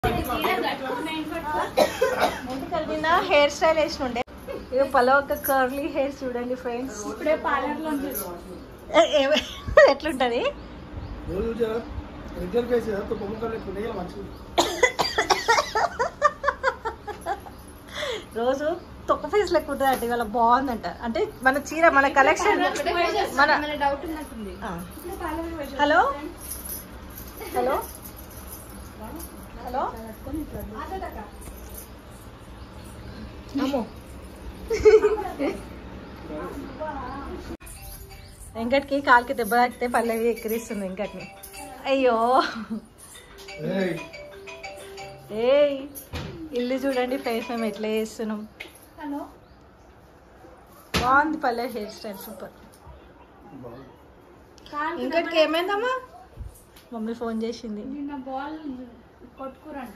నిన్న hair style వేసి ఉండే ఇక పలో ఒక కర్లీ హెయిర్ చూడండి ఫ్రెండ్స్ ఇప్పుడే పార్లర్లో ఎట్లుంటది रिजल्ट कैसे है तो बम करने को नहीं है मंచి రోజు తొక్క ఫేస్ లెక్క ఉంటుంది అంటే ఇవాళ బాగుందంట అంటే మన చీర మన కలెక్షన్ మన డౌట్ ఉన్నట్టుంది ఆ. హలో హలో హలో అమ్మో వెంకట్కి కాలుకి దెబ్బ తాకితే పల్లవి ఎక్కిరిస్తుంది వెంకట్ని అయ్యో ఏయ్ ఏయ్ ఇల్లు చూడండి ఫ్రెండ్స్ మేము ఎట్లా చేస్తున్నాం హలో బాగుంది పల్లె హెయిర్ స్టైల్ సూపర్ వెంకట్కి ఏమైందమ్మా మమ్మీ ఫోన్ చేసింది నిన్న బాల్ కొట్టుకురంట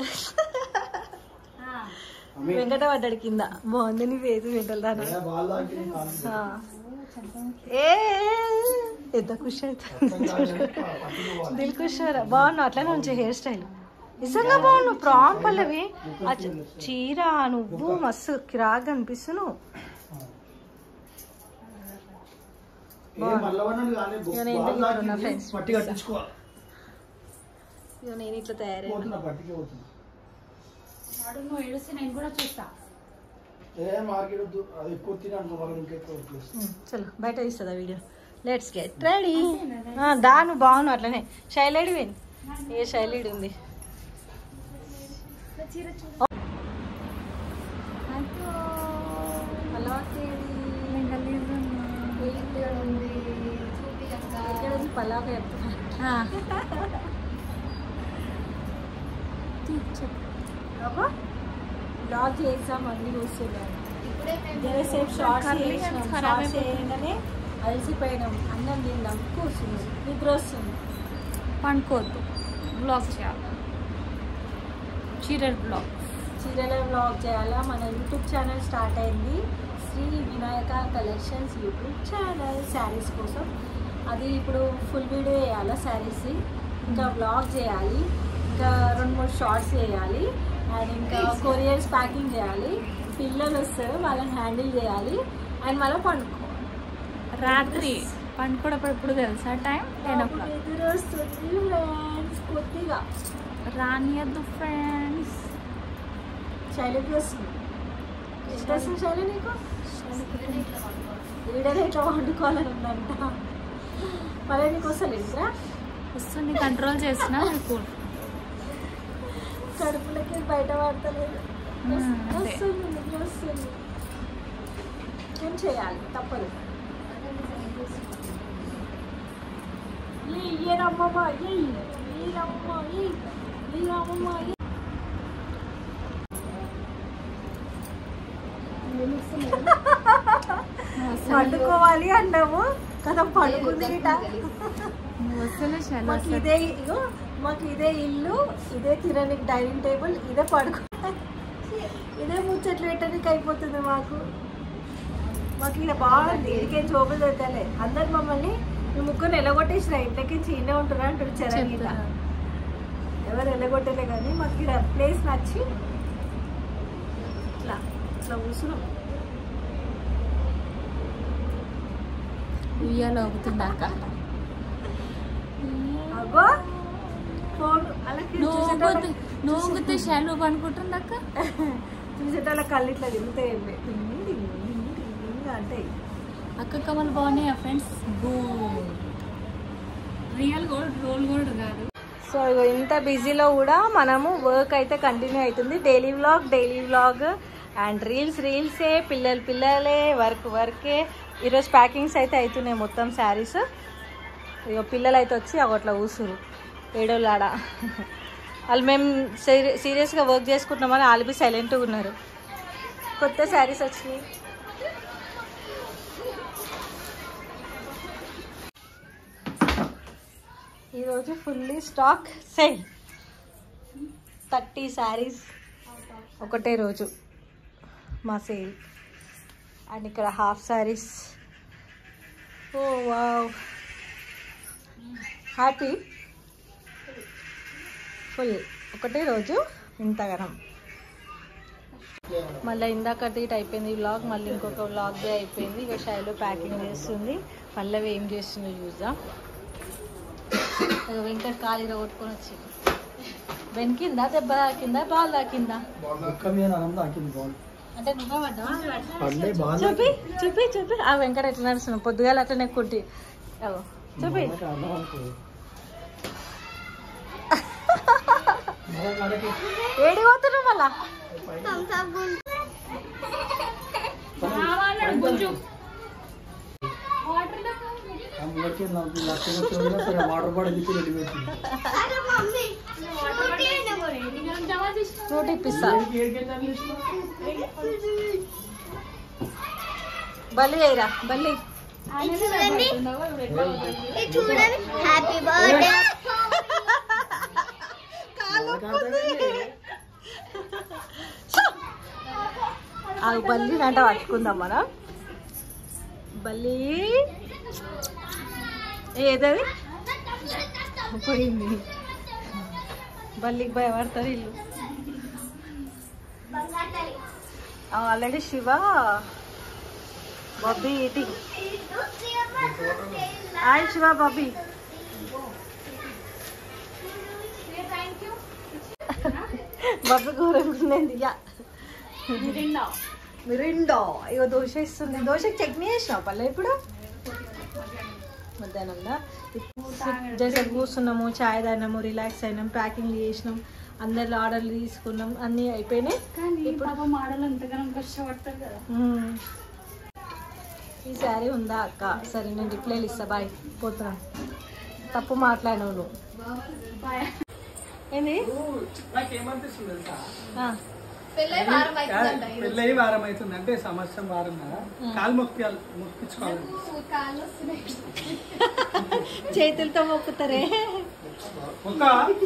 అమ్మి వెంకట పడ్డాడు కింద బాగుంది నీ ఫేస్ వెంటలు దాని ఏ బాల్ లాగి ఆ. ఏ ఎంత ఖుషి అవుతుంది దిల్ ఖుష్ అవరా. బాగున్నావు అట్లనే ఉంచే హెయిర్ స్టైల్ నిజంగా బాగున్నావు ప్రామ్ పల్లవి ఆ చ- చీర నువ్వు మస్తు కిరాగా అనిపిస్తున్నావు ఏ మల్లవన్నది కానీ ఇక నేను బాల్ ఇంటికి ఉన్నా లాగి friends. పట్టి కట్టించుకోవాలి ఇక నేను ఇట్లా తయారైనా పోతున్నా పట్టికే పోతున్నా వాడు నువ్వు ఏడుస్తే నేను కూడా చూస్తా ఏ మార్కెట్ వద్దు అది ఎక్కువ తిన్నాను వాళ్ళు ఇంకెక్కువ ప్లేస్ ఉమ్, చలో బయట తీస్తుందా వీడియో లెట్స్ గెట్ రెడీ దాను బాగున్నావు అట్లనే శైలేడి విన్ ఏ శైలేడి ఉంది హలో ఇక్కడ ఉంది పలాక చెప్తున్నా బ్లాగ్ చేసాం అన్ని చూస్తున్నాను జరసేపు షార్ట్స్ చేసినాం షార్ట్స్ చేయగానే అలసిపోయినాం అన్నం తిందాం కూర్చున్నాం నిద్ర వస్తుంది పండుకోవద్దు బ్లాగ్ చేయాలి చీరల్ బ్లాగ్ చీరల బ్లాగ్ చేయాలా మన యూట్యూబ్ ఛానల్ స్టార్ట్ అయింది Shri Vinayaka collections YouTube channel saris కోసం అది ఇప్పుడు ఫుల్ వీడియో వేయాలా శారీస్ ఇంకా బ్లాగ్ చేయాలి ఇంకా రెండు మూడు షార్ట్స్ చేయాలి అండ్ ఇంకా కొరియర్స్ ప్యాకింగ్ చేయాలి పిల్లలు వస్తారు వాళ్ళని హ్యాండిల్ చేయాలి అండ్ మళ్ళీ పండుకోవాలి రాత్రి పండుకోవడం ఎప్పుడు తెలుసా టైం టెన్ ఓ నాకు క్లాక్ నిద్ర వస్తుంది ఫ్రెండ్స్ కొద్దిగా రానియద్దు ఫ్రెండ్స్ శైలికి వస్తుంది ఎంత వస్తుంది శైలి నీకు వీడనే ఇట్లా వండుకోవాలని ఉందంట మళ్ళీ నీకు వస్తలేదు నిద్ర వస్తుంది కంట్రోల్ చేసిన మీకు కడుపులకి బయట పడతలేదు మ్మ్, అంతే. వస్తుంది నిద్ర వస్తుంది ఏం చేయాలి తప్పదు ఏ రమ్మమ్మ ఏ ఏ రమ్మమ్మ ఏ ఏ రమ్మమ్మ ఏ పండుకోవాలి అన్నాము కదా పండుకుంది గిట వస్తలే చాలా మాకు ఇదే ఇగో మాకు ఇదే ఇల్లు ఇదే తినడానికి డైనింగ్ టేబుల్ ఇదే పడుకో ఇదే ముచ్చట్లు పెట్టడానికి అయిపోతుంది మాకు మాకు ఇక్కడ బాగుంది ఇదికే జోబులు దొరకలే అందరు మమ్మల్ని మీ ముగ్గురు ఎలగొట్టేసిన ఇంట్లోకి చీనే ఉంటారా అంటారు చరణ్ గీత చెప్తున్నారు. ఎవరు ఎలగొట్టలే కానీ మాకు ఇక్కడ ప్లేస్ నచ్చి ఇట్లా ఇట్లా కూర్చున్నాం ఉయ్యాల అవుతుందాక అగో ఫోన్ అలా నువ్వు చూసేటోళ్ళ- ఊగుతూ- నువ్వు ఊగితే షాలు పనుకుంటుందాక చూసేటోళ్ళ కళ్ళు ఇట్లా తిరుగుతాయి అంటే అక్క కమలు బాగున్నాయా friends real gold roll gold కాదు సో ఇగో ఇంత బిజీలో కూడా మనము వర్క్ అయితే కంటిన్యూ అవుతుంది daily vlog daily vlog and reels రీల్సే పిల్లలు పిల్లలే వర్క్ వర్కే ఈరోజు ప్యాకింగ్స్ అయితే అవుతున్నాయి మొత్తం శారీస్ ఇక పిల్లలు అయితే వచ్చి అగొట్లా కూసురు ఏడోళ్ళాడ వాళ్ళు మేము సీరియస్గా వర్క్ చేసుకుంటున్నామని వాళ్ళు బి సైలెంట్గా ఉన్నారు కొత్త శారీస్ వచ్చినాయి ఈరోజు fully stock sale thirty saris ఒకటే రోజు మా సేల్ అండ్ ఇక్కడ హాఫ్ శారీస్ ఓ వావ్ హ్యాపీ ఫుల్ ఒకటే రోజు ఇంతగనం మళ్ళీ ఇందాకటి ఇటు అయిపోయింది వ్లాగ్ మళ్ళీ ఇంకొక వ్లాగ్ డే అయిపోయింది ఇక శైలు ప్యాకింగ్ చేస్తుంది పల్లవి ఏం చేస్తుందో చూద్దాం ఇక వెంకట్ ఖాళీ కొట్టుకొని వచ్చి వెనకిందా దెబ్బ తాకిందా బాల్ తాకిందా ఒక్క మీద అన్నం తాకింది బాల్ అంటే నువ్వే పడ్డావా పడ్డే బాల్ చూపి చూపి చూపి ఆ వెంకట ఎట్లా నడుస్తున్నావు పొద్దుగాల అట్లనే కుట్టి అగో చూపి మనకి అన్నం అనుకో మనకి అడగ ఏడి పోతున్నావు మళ్ళా అందరికీ నాకు లక్ష లక్షలు సరే వాటర్ బాటిల్ ఇచ్చి రెడీ పెట్టింది నూట ఇప్పిస్తా బల్లి వేయరా బల్లి చూడండి హ్యాపీ బర్త్డే ఆ బల్లి వెంట పట్టుకుందాం మనం బల్లి ఏదది పోయింది బల్లికి భయపడతారు ఇల్లు ఆల్రెడీ శివ బబ్బీ ఈటింగ్ హాయ్ శివ బబ్బీ బబ్బీ కూరకుండేది యా మిరిండో ఇగో దోశ ఇస్తుంది దోశకి చట్నీ వేసినావు పల్లె ఇప్పుడు మధ్యాహ్నంలో జైసే కూర్చున్నాము చాయ్ తాగినాము రిలాక్స్ అయినాం ప్యాకింగ్ చేసినాం అందరిలో ఆర్డర్లు తీసుకున్నాం అన్నీ అయిపోయినాయి కానీ పాప మాడలు అంతగానం కష్టపడతారు కదా మ్మ్. ఈ శారీ ఉందా అక్క సరే నేను రిప్లైలు ఇస్తా బాయ్ పోతున్నా తప్పు మాట్లాడినావు నువ్వు ఏంది నాకేమనిపిస్తుంది తెలుసా ఆ, పెళ్ళయి వారం అవుతుంది అంటే సంవత్సరం వారం కదా కాలు మొక్కి మొక్కించుకోవాలి చేతులతో మొక్కుతారే ఒక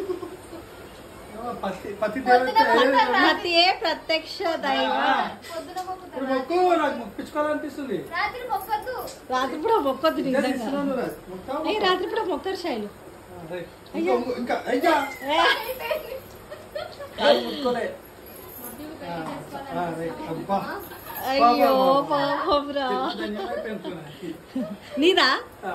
పతి పతి దేవత ప్రతియే ప్రత్యక్ష దైవ ఇప్పుడు మొక్కు నాకు మొక్కించుకోవాలనిపిస్తుంది రాత్రి కూడా మొక్కొద్దు ఇద్దరు నిజంగా ఇస్తున్నాను రా. మొక్కా? ఏ రాత్రి కూడా మొక్కరు శైలు ఆ, రైట్. ఇంకో- ఇంకా అయ్యా కాలు ముట్టుకోలే ఆ, ఆ, రైట్. అబ్బా అయ్యో పాపం రా ధన్యవాదాలు పెంచుకున్నా. నీదా ఆ.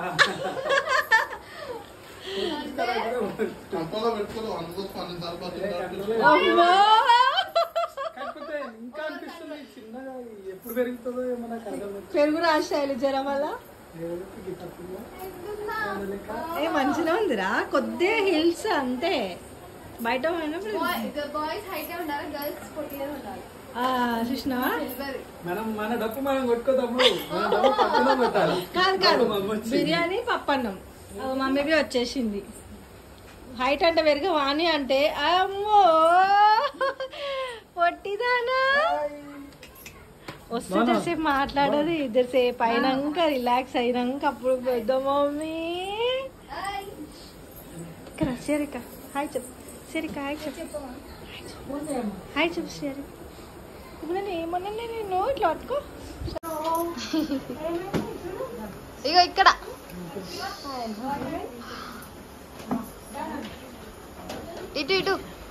కంట్రోల్లో పెట్టుకోదు అందుకోసం అన్ని సార్లు అమ్మో కాకపోతే ఇంకా అనిపిస్తుంది చిన్నగా ఎప్పుడు పెరుగుతుందో ఏమో నాకు అర్థం కాదు. పెరుగు రాశాయిలు జ్వరం వల్ల దేవుడికి గిట్ట పిల్ల. ఏదో లెక్క. ఏ మంచిగా ఉందిరా కొద్దిగా హిల్స్ అంతే బయట పోయినప్పుడు బాయ్స్ హైట్ ఉండాలి గర్ల్స్ పొట్టిగా ఉండాలి ఆ, చూసినావా మనం మన డప్పు మనం కొట్టుకోదాము మన డప్పు పక్కన పెట్టాలి కాదు కాదు డప్పు మమ్మీ వచ్చింది. బిర్యానీ పప్పన్నం ఆ, మమ్మీకి వచ్చేసింది హైట్ అంటే పెరిగి వాణి అంటే అమ్మో పొట్టిదానా వస్తే ఇద్దరుసేపు మాట్లాడదు ఇద్దరుసేపు అయినాక రిలాక్స్ అయినాక అప్పుడు పెద్ద మమ్మీ ఇక్కడ సరిక హాయ్ చెప్పు సరిక హాయ్ చెప్పు హాయ్ చెప్పు సరి ఇప్పుడు నేను ఏమన్నా నేను ఇట్లా పట్టుకో ఇగో ఇక్కడ ఇటు ఇటు